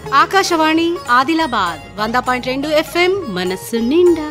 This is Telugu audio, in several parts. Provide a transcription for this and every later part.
ఆకాశవాణి ఆదిలాబాద్ వంద పాయింట్ రెండు ఎఫ్ఎం మనస్సు నిండా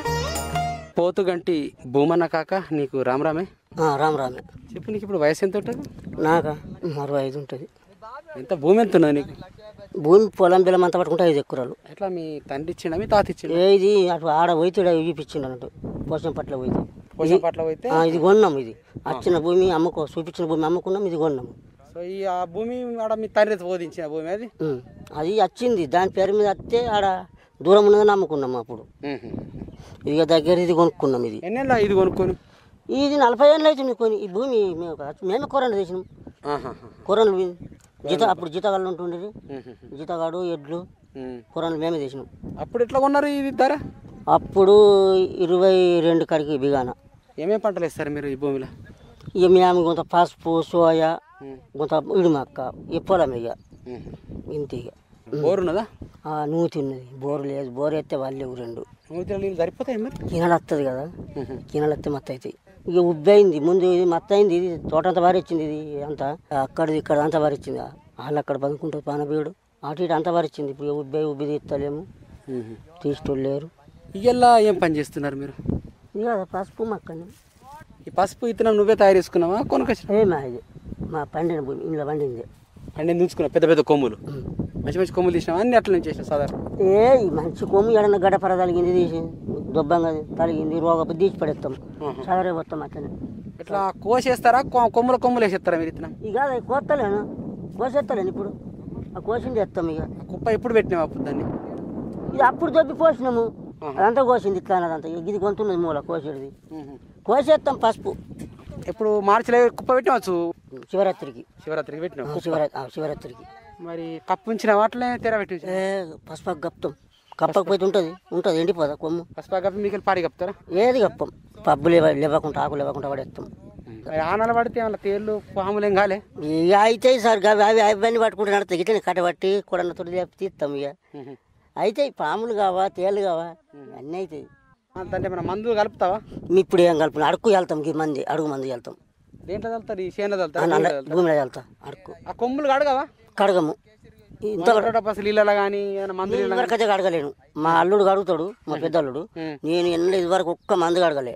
పోతుగంటి భూమన్న కాక నీకు రామరామే ఆ, రామ్ రామే చెప్పు నీకు ఇప్పుడు వయసు ఎంత ఉంటుంది నాకా అరవై ఐదు ఉంటుంది ఎంత భూమి ఎంత ఉన్నది నీకు భూమి పొలం బిల్లం అంతా పట్టుకుంటే ఐదు ఎకరాలు ఎట్లా మీ తండ్రి ఇచ్చిండా మీ తాత ఇచ్చిండా ఏ ఇది అటు ఆడ పోయితే చూపించిండు అన్నట్టు పోషం పట్ల పోయితే పోషం పట్ల పోయితే ఆ, ఇది కొన్నాం ఇది వచ్చిన భూమి అమ్ముకో చూపించిన భూమి అమ్ముకున్నాం ఇది కొన్నాం సో ఈ ఆ భూమి ఆడ మీ తండ్రి బోధించిన భూమి అది ఉం. అది వచ్చింది దాని పేరు మీద వస్తే ఆడ దూరం ఉన్నదని అమ్ముకున్నాం అప్పుడు మ్మ్. ఇక దగ్గర ఇది కొనుక్కున్నాం ఇది ఎన్నేళ్ళ ఇది కొనుక్కొని ఇది నలభై ఏళ్ళు అవుతుంది కొని ఈ భూమి మేము మేమే కూరలు తెచ్చినాం ఆహాహా. కూరలు జీత అప్పుడు జీతగాళ్ళు ఉంటుండేది మ్మ్. జీతగాడు ఎడ్లు మ్మ్. కూరలు మేమే తెచ్చినాం అప్పుడు ఎట్లా కొన్నారు ఇది ధర అప్పుడు ఇరవై రెండు కాడికి బిగాన ఏమేం పంటలు వేస్తారు మీరు ఈ భూమిలో ఇక మేము కొంత పసుపు సోయా మ్మ్. కొంత ఇడిమక్క ఈ పొలం ఇక మ్మ్. ఇంత ఇక బోరు ఉన్నదా ఆ, నూతి ఉన్నది బోరు లేదు బోరు ఎత్తే వాళ్ళు లేవు రెండు నూతిలో నీళ్ళు సరిపోతాయి మరి కినలు వస్తుంది కదా మ్మ్. కినలు వస్తే మత్త అవుతాయి ఇక ఉబ్బైంది ముందు ఇది మత్త అయింది ఇది తోట అంతా బారి ఇచ్చింది ఇది అంతా అక్కడిది ఇక్కడ అంతా బారి ఇచ్చింది వాళ్ళు అక్కడ బతుకుంటుంది పానబీడు అటు ఇటు అంతా బారి ఇచ్చింది ఇప్పుడు ఉబ్బై ఉబ్బి తీస్తలేము మ్మ్. తీసుకోలేరు లేరు ఇయ్యల్లా ఏం పని చేస్తున్నారు మీరు ఇక పసుపు మక్కని ఈ పసుపు ఇత్తనం నువ్వే తయారు చేసుకున్నావా కొనుకొచ్చిన ఏమా ఇది మా పండిన భూమి ఇంట్లో పండింది అంటే దించుకున్నావు పెద్ద పెద్ద కొమ్ములు ఉం. మంచి మంచి కొమ్ములు తీసినావు అన్ని అట్లా నుంచి చేసిన సాధారణ ఏ ఈ మంచి కొమ్ము ఎడన్న గడపర తలిగింది తీసి దొబ్బంగా తలిగింది రోగపు తీసి పడేస్తాం సదరే పోతాం అట్లనే ఇట్లా కోసేస్తారా కొ- కొమ్ముల కొమ్ములు వేసేస్తారా మీరు ఇత్తనం ఇక అది కోస్తలేను కోసేస్తలేను ఇప్పుడు ఆ కోసింది ఎత్తాం ఇక ఆ కుప్ప ఎప్పుడు పెట్టినావు అప్పుడు దాన్ని ఇది అప్పుడు దొబ్బి పోసినాము అదంతా కోసింది ఇట్లా అన్నదంతా ఇక ఇది కొంటున్నది మూల కోసేది కోసేస్తాం పసుపు ఇప్పుడు మార్చిలో కుప్ప పెట్టినవచ్చు శివరాత్రికి శివరాత్రికి పెట్టినావు ఆ, శివరా ఆ, శివరాత్రికి మరి కప్పు ఉంచిన వాటిలో తెర పెట్టి ఏ పసుపు కప్తాం కప్పకపోతే ఉంటుంది ఉంటుంది ఎండిపోదా కొమ్ము పసుపు కప్పి మీకు పాడి కప్పుతారా ఏది కప్పం పబ్బు లేవ లేవకుండా ఆకు లేవకుండా పడేస్తాం మరి ఆనాలు పడితే ఏమన్నా తేళ్ళు పాములు ఏం కాలే ఇక అయితే సార్ అవి అవి అవన్నీ పట్టుకుంటే నడుస్తాయి ఇట్లా కట్టబట్టి కొడన్నతో తీస్తాం ఇక అయితే పాములు కావా తేళ్ళు కావా అన్నీ అవుతాయి అంటే మన మందు కలుపుతావా మీ ఇప్పుడు ఏం కలుపు అడుక్కు వెళ్తాం ఈ మంది అడుగు మంది వెళ్తాం దేంట్లో చల్లుతారు ఈ చేనులో ఆ చల్లుతారు నల్ల భూమిలో చల్లుతారా? భూమిలో వెళ్తాం అడుక్కు ఆ కొమ్ములు కడగవా కడగము ఇంత పసు నీళ్ళలో కానీ ఏమైనా మందు నీళ్ళ వరకు అయితే కడగలేను మా అల్లుడు కడుగుతాడు మా పెద్ద అల్లుడు నేను ఎన్నో ఇదివరకు ఒక్క మందు కడగలే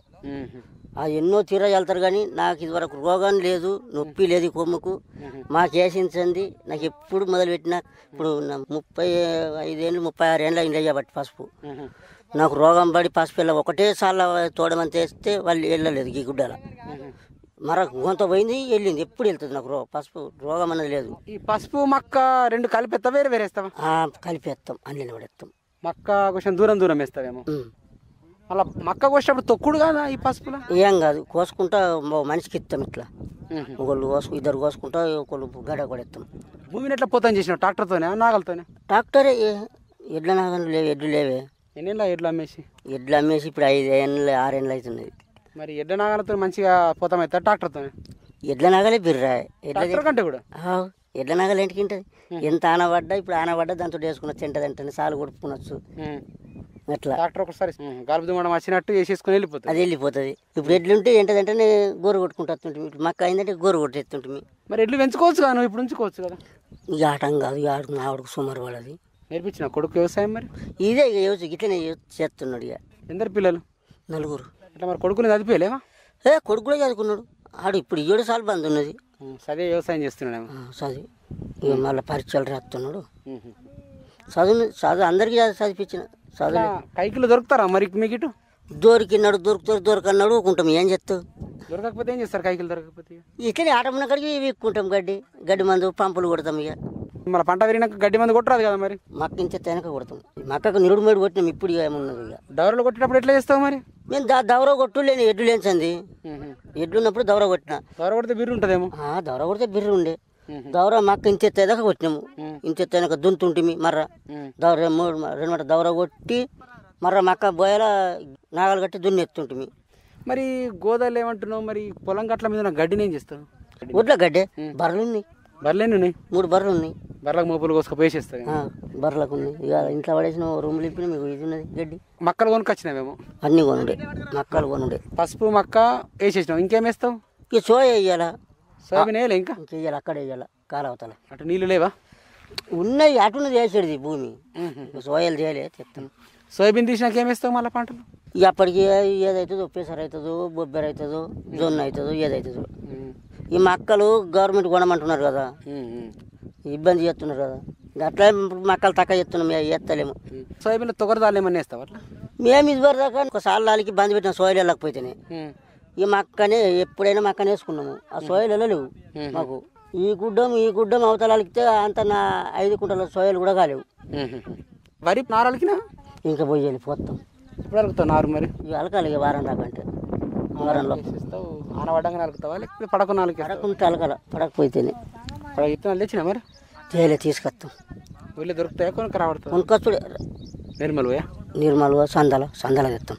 ఆ ఎన్నో తీర వెళ్తారు కానీ నాకు ఇదివరకు రోగం లేదు నొప్పి లేదు ఈ కొమ్ముకు మాకు వేసించండి నాకు ఎప్పుడు మొదలుపెట్టినా ఇప్పుడు నా ముప్పై ఐదేళ్ళు ముప్పై ఆరు ఏళ్ళు అయింది అయ్యబట్టి పసుపు నాకు రోగం పడి పసుపు వెళ్ళ ఒకటే సార్లు తోడమని తెస్తే వాళ్ళు వెళ్ళలేదు ఈ గుడ్డల మర గొంత పోయింది వెళ్ళింది ఎప్పుడు వెళ్తుంది నాకు రో పసుపు రోగం అనేది లేదు ఈ పసుపు మక్క రెండు కలిపి వేరే వేరే వేస్తావా ఆ, కలిపేస్తాం అన్ని పడేస్తాం మక్క కొంచెం దూరం దూరం వేస్తావేమో ఉమ్. మళ్ళీ మక్క కోసేటప్పుడు తొక్కుడు కదా ఈ పసుపులో ఏం కాదు కోసుకుంటా ఓ మనిషికి ఇస్తాం ఇట్లా ఒకళ్ళు కోసుకు ఇద్దరు కోసుకుంటా ఒకళ్ళు గడ కొడేస్తాం భూమిని ఎట్లా పోతాం చేసినావు ట్రాక్టర్తోనే నాగలతోనే ట్రాక్టరే ఏ- ఎడ్ల నాగలు లేవు ఎడ్లు లేవే ఎన్నేళ్ళ ఎడ్లు అమ్మేసి ఎడ్లు అమ్మేసి ఇప్పుడు ఐదు ఏళ్ళు ఆరేళ్ళు అవుతున్నది మరి ఎడ్ల నాగలతో మంచిగా పోతాం అవుతా ట్రాక్టర్తోనే ఎడ్ల నాగలే బిర్రా ఎడ్ల ట్రాక్టర్ కంటే కూడా ఆవ్, ఎడ్ల నాగలు ఇంటికి ఉంటుంది ఎంత ఆనబడ్డా ఇప్పుడు ఆనబడ్డా దాంతో వేసుకున్నచ్చు తింటది అంటే సాలు కొడుకునొచ్చు అట్లా ట్రాక్టర్ ఒకసారి గాలుపు దుమ్మడం వచ్చినట్టు వేసేసుకొని వెళ్ళిపోతుంది అది వెళ్ళిపోతుంది ఇప్పుడు ఎడ్లుంటే ఏంటంటే గోరు కొట్టుకుంటూ వస్తుంటుంది ఇప్పుడు మక్క అయిందంటే గోరు కొట్టేస్తుంటుంది మరి ఎడ్లు పెంచుకోవచ్చు కదా నువ్వు ఇప్పుడు ఉంచుకోవచ్చు కదా ఇక ఆటం కాదు ఇక ఆడుకు నా ఆవిడకు సుమారు పడది నేర్పించిన కొడుకు వ్యవసాయం మరి ఇదే ఇక యోచి ఇట్లనే చేస్తున్నాడు ఇక ఎందరు పిల్లలు నలుగురు ఇట్లా మరి కొడుకుని చదివేలేవా ఏ కొడుకు కూడా చదువుకున్నాడు ఆడు ఇప్పుడు ఏడు సార్లు బంద్ ఉన్నది చదివే వ్యవసాయం చేస్తున్నాడేమో ఆ, చదివి ఇక మళ్ళీ పరీక్షలు రాస్తున్నాడు చదువు చదువు అందరికీ చదివి- చదివించిన చదువు ఇట్లా కైకిలు దొరుకుతారా మరి మీకు ఇటు దొరికినాడు దొరుకుతాడు దొరకన్నాడు ఊకుంటాం ఏం చేస్తావు దొరకకపోతే ఏం చేస్తారు కైకిలు దొరకకపోతే ఇట్లనే ఆటమున్న కాడికి వీక్కుంటాం గడ్డి గడ్డి మందు పంపులు కొడతాం ఇక మళ్ళీ పంట విరిగినాక గడ్డి మంది కొట్టరాదు కదా మరి మక్క ఇంత వెనక కొడతాం ఈ మక్కకు నిరుడు మేడు కొట్టినాం ఇప్పుడు ఇక ఏమున్నది ఇక డవర్లు కొట్టేటప్పుడు ఎట్లా చేస్తావు మరి మేము దా దవర కొట్టు లేని ఎడ్లు లేచంది ఎడ్లు ఉన్నప్పుడు దవర కొట్టిన డవర కొడితే బిర్రు ఉంటుందేమో ఆ, దవర కొడితే బిర్రు ఉండే దవర మక్క ఇంత ఎత్తేదాకా కొట్టినాము ఇంత ఎత్తేదాకా దుంతుంటిమి మర్ర దవర మూడు రెండు మాట దవర కొట్టి మర్ర మక్క బోయల నాగలు కట్టి దున్ని ఎత్తుంటిమి మరి గోదావరి ఏమంటున్నావు మరి పొలం గట్ల మీద ఉన్న గడ్డిని ఏం చేస్తావు ఒడ్ల గడ్డే బర్రెలు ఉన్నాయి బర్రెలేని ఉన్నాయి మూడు బర్రెలు ఉన్నాయి బర్రెలకు మోపులు కోసుకొని వేసేస్తావు ఆ, బర్రెలకు ఉన్నాయి ఇక ఇంట్లో పడేసిన రూములు ఇప్పిన మీకు ఇది ఉన్నది గడ్డి మక్కలు కొనుకొచ్చినావేమో అన్నీ కొనుండే మక్కలు కొనుండే పసుపు మక్క వేసేసినావు ఇంకేం వేస్తావు ఇక సోయ వేయాల సోయాబీన్ వేయలే ఇంకా ఇంక వేయాలి అక్కడ వేయాల కాలవతల అటు నీళ్ళు లేవా ఉన్నాయి అటున్నది వేసేది భూమి సోయలు చేయలే చెప్తాను సోయాబీన్ తీసినాక ఏం వేస్తావు మళ్ళీ పంటలు ఇక అప్పటికి ఏదవుతుందో పెసర అవుతుందో బొబ్బెర అవుతుందో జొన్న అవుతుందో ఏదవుతుందో ఈ మక్కలు గవర్నమెంట్ కొనమంటున్నారు కదా ఇబ్బంది చేస్తున్నారు కదా ఇక అట్లా మక్కలు తక్కువ చేస్తున్నాం మేము చేస్తలేము సోయాబీన్లో తొగరదాలు ఏమన్నా వేస్తావు అట్లా మేము ఇదివరకు దాకా ఒకసారి లాలికి బంద్ పెట్టిన సోయలు వెళ్ళకపోతేనే ఈ మక్కనే ఎప్పుడైనా మక్కనే వేసుకున్నాము ఆ సోయలు లేవు మాకు ఈ గుడ్డం ఈ గుడ్డం అవతలాలికితే అంత నా ఐదు కుంటల సోయలు కూడా కాలేవు వరి నారలకినా ఇంకా పోయి వెళ్ళిపోతాం ఇప్పుడు అలుగుతావు నారు మరి ఇవి అలకాలి ఇక వారం దాకా అంటే వారంలో వేసేస్తావు ఆనవడ్డంగా నలుగుతావా లేకపోతే పడక నాలుగు పడకుంటే అలకాల పడకపోతేనే పడక ఇత్తనాలు తెచ్చినా మరి తేలే తీసుకొస్తాం ఊళ్ళో దొరుకుతాయా కొనుక్క రావడుతుంది కొనుకొచ్చుడు నిర్మల్ పోయా నిర్మల్ సందల సందల తెస్తాం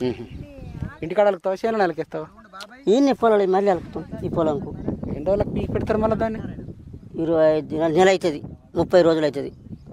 ఇంటికాడ అలుగుతావా చేను నెలకేస్తావా ఈ పొలాలు మళ్ళీ అలుకుతాం ఈ పొలంకు ఎన్ని రోజులకు పీకి పెడతారు మళ్ళీ దాన్ని ఇరవై ఐదు దినాలు నెల అవుతుంది ముప్పై రోజులు అవుతుంది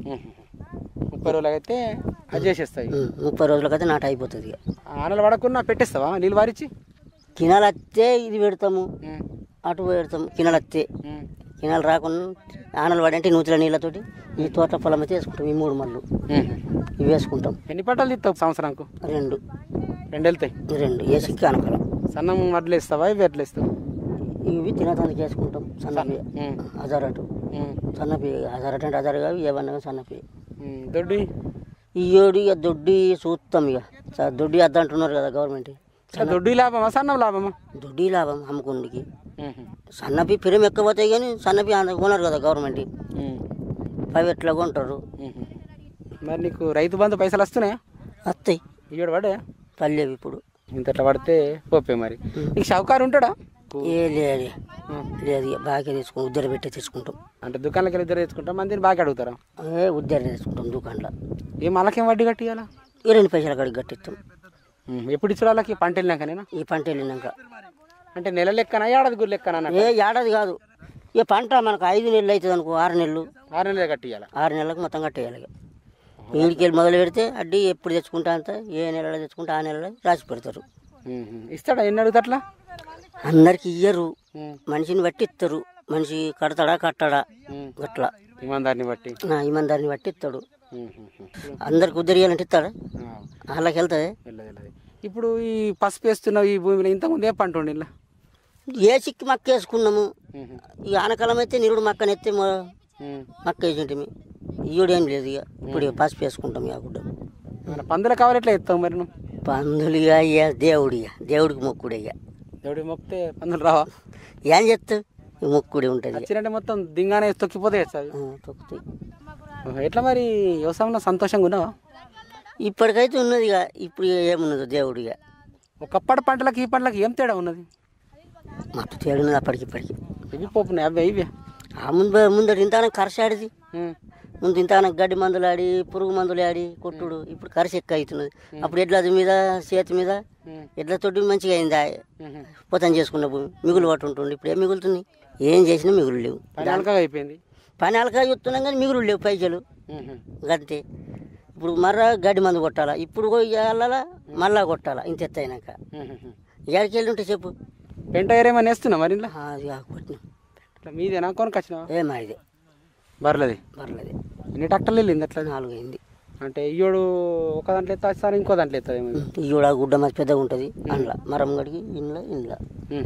ముప్పై రోజులకు అయితే అది చేసేస్తాయి ఉం, ముప్పై రోజులకైతే నాట అయిపోతుంది ఇక ఆనలు పడకుండా పెట్టేస్తావా నీళ్ళు వారిచ్చి కినాలు వస్తే ఇది పెడతాము అటు పెడతాము కినాలు వస్తే కినాలు రాకుండా ఆనలు పడంటే నూతుల నీళ్ళతోటి ఈ తోట పొలం అయితే వేసుకుంటాం ఈ మూడు మళ్ళు ఇవి వేసుకుంటాం ఎన్ని పట్టాలు తీస్తావు సంవత్సరానికి రెండు రెండు వెళ్తాయి ఈ రెండు వేసిక్కి అనకలం సన్నం వడ్లు వేస్తావా ఇవి ఎట్లా వేస్తావు ఇవి తినడానికి వేసుకుంటాం సన్నపి హజార్ అటు సన్నపి హజార్ అటు అంటే హజార్ కాదు ఏమన్నా సన్నపి దొడ్డి ఈ ఏడు ఇక దొడ్డి చూస్తాం ఇక స- దొడ్డి వద్ద అంటున్నారు కదా గవర్నమెంట్ దొడ్డి లాభమా సన్నం లాభమా దొడ్డి లాభం అమ్ముకుండికి సన్నపి పిరం ఎక్కబోతాయి కానీ సన్నపి అంత కొనరు కదా గవర్నమెంట్ ప్రైవేట్లో కొంటారు మరి నీకు రైతు బంధు పైసలు వస్తున్నాయా వస్తాయి ఇయ్యడు పడే పల్లెవి ఇప్పుడు ఇంత ఇట్లా పడితే పోపే మరి నీకు షౌకారు ఉంటాడా ఏ లేదు లేదు ఇక బాగా తీసుకుంటాం ఉద్దర పెట్టి తీసుకుంటాం అంటే దుకాణాలకి వెళ్ళి ఇద్దరు తెచ్చుకుంటాం మందిని బాగా అడుగుతారా ఏ ఉద్దర తీసుకుంటాం దుకాణంలో ఏం వాళ్ళకేం వడ్డీ కట్టియాలా ఈ రెండు పైసలు అక్కడికి కట్టిస్తాం ఎప్పుడు ఇచ్చిన వాళ్ళకి పంట వెళ్ళినాక నేను ఈ పంట వెళ్ళినాక అంటే నెల లెక్కన ఏడాది గురి లెక్కన అన్నట్టు ఏ ఏడాది కాదు ఇక పంట మనకు ఐదు నెలలు అవుతుంది అనుకో ఆరు నెలలు ఆరు నెలలు కట్టియాలా ఆరు నెలలకు మొత్తం కట్టేయాలి ఇక వీడికి వెళ్ళి మొదలు పెడితే అడ్డీ ఎప్పుడు తెచ్చుకుంటా అంత ఏ నెలలో తెచ్చుకుంటే ఆ నెలలో రాసి పెడతారు ఇస్తాడా ఎన్ని అడుగుతా అట్లా అందరికి ఇయ్యరు మనిషిని బట్టి ఇస్తారు మనిషి కడతాడా కట్టాడా గట్లా ఇమాందారిని బట్టి నా ఇమందారిని బట్టి ఇస్తాడు అందరికి ఉద్దరియాలంటే ఇస్తాడా వాళ్ళకి వెళ్తుంది వెళ్ళదు వెళ్ళదు ఇప్పుడు ఈ పసుపు వేస్తున్నావు ఈ భూమిలో ఇంతకుముందు ఏ పంట ఉండి ఇలా ఏ చిక్కి మక్క వేసుకున్నాము ఈ ఆనకాలం అయితే నిరుడు మక్కనెత్తే మొ- మక్క వేసింటిమి ఈయుడు ఏం లేదు ఇక ఇప్పుడు ఇక పసుపు వేసుకుంటాం ఇక గుడ్డ మన పందులు కావాలి ఎట్లా ఎత్తావు మరి నువ్వు పందులు ఇక ఇక దేవుడు ఇక దేవుడికి మొక్కుడు ఇక దేవుడి మొక్కితే పందులు రావా ఏం చేస్తావు ఈ మొక్కుడే ఉంటుంది ఇక వచ్చినట్టే మొత్తం దింగానే తొక్కిపోతే వేస్తుంది ఆ, తొక్కుతాయి ఎట్లా మరి వ్యవసాయంలో సంతోషంగా ఉన్నావా ఇప్పటికైతే ఉన్నది ఇక ఇప్పుడు ఇక ఏమున్నదో దేవుడు ఇక ఒకప్పటి పంటలకి ఈ పంటలకి ఏం తేడా ఉన్నది మత్తు తేడున్నది అప్పటికి ఇప్పటికి ఇవి పోపున్నాయి అవి ఇవి ఆ ముందు ముందర ఇంతానం కరసి ఆడిది ముందు ఇంతానం గడ్డి మందులు ఆడి పురుగు మందులు ఆడి కొట్టుడు ఇప్పుడు కరసి ఎక్కువ అవుతున్నది అప్పుడు ఎడ్ల మీద చేతి మీద ఎడ్ల తోటి మంచిగా అయింది ఆ పొతం చేసుకున్న భూమి మిగులు పట్టు ఉంటుంది ఇప్పుడు ఏం మిగులుతుంది ఏం చేసినా మిగులు లేవు పని అలకగా అయిపోయింది పని అలకా చూస్తున్నాం కానీ మిగులు లేవు పైసలు గంతే ఇప్పుడు మర్రా గడ్డి మందు కొట్టాలా ఇప్పుడు వెళ్ళాలా మళ్ళా కొట్టాలా ఇంత ఎత్తు అయినాక ఎక్కడికి వెళ్ళి ఉంటే చెప్పు పెంట ఏరేమని వేస్తున్నా మరి ఇంట్లో ఆ, అది కొట్టిన ఇట్లా మీదేనా కొనుకొచ్చినావా ఏమా ఇది బర్లది పర్లేదు ఎన్ని ట్రాక్టర్లు వెళ్ళింది అట్లా నాలుగు అయింది అంటే ఇయ్యోడు ఒక దాంట్లో ఎత్తా సార్ ఇంకో దాంట్లో ఎత్తాదేమో ఇది. ఈ కూడా గుడ్డ మధ్య పెద్దగా ఉంటుంది అందులో మరం గడికి ఇంట్లో ఇంట్లో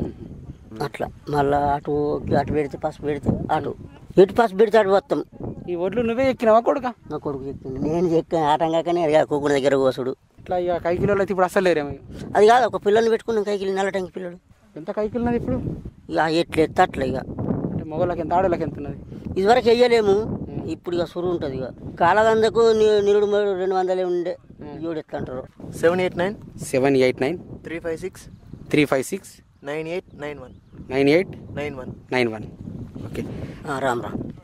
అట్లా మళ్ళా అటు అటు పెడితే పసుపు పెడితే అటు ఇటు పసుపు పెడితే అటు వస్తాం ఈ ఒడ్లు నువ్వే ఎక్కినావా కొడుక నా కొడుకు చెప్పింది నేను చెక్కాను ఆటంగాకనే కుక్కున దగ్గర కోసుడు ఇట్లా ఇక కైకిలోలు అయితే ఇప్పుడు అసలు లేరేమో ఇక. అది కాదు ఒక పిల్లని పెట్టుకున్నాం కైకి నల్లటంకి పిల్లడు ఎంత కైకిలున్నది ఇప్పుడు ఇక ఎట్లు ఎత్త అట్లా ఇక అంటే మొగలకి ఎంత ఆడోళ్ళకి ఎంత ఉన్నది ఇదివరకు వెయ్యలేము ఇప్పుడు ఇక సురు ఉంటుంది ఇక కాలగందకు ని- నిరుడు మేడు రెండు వందలే ఉండే ఈడు ఎట్లా అంటారు seven eight nine seven eight nine three five six three five six nine eight nine one nine eight nine one nine one okay ఆ, రామ్ రామ్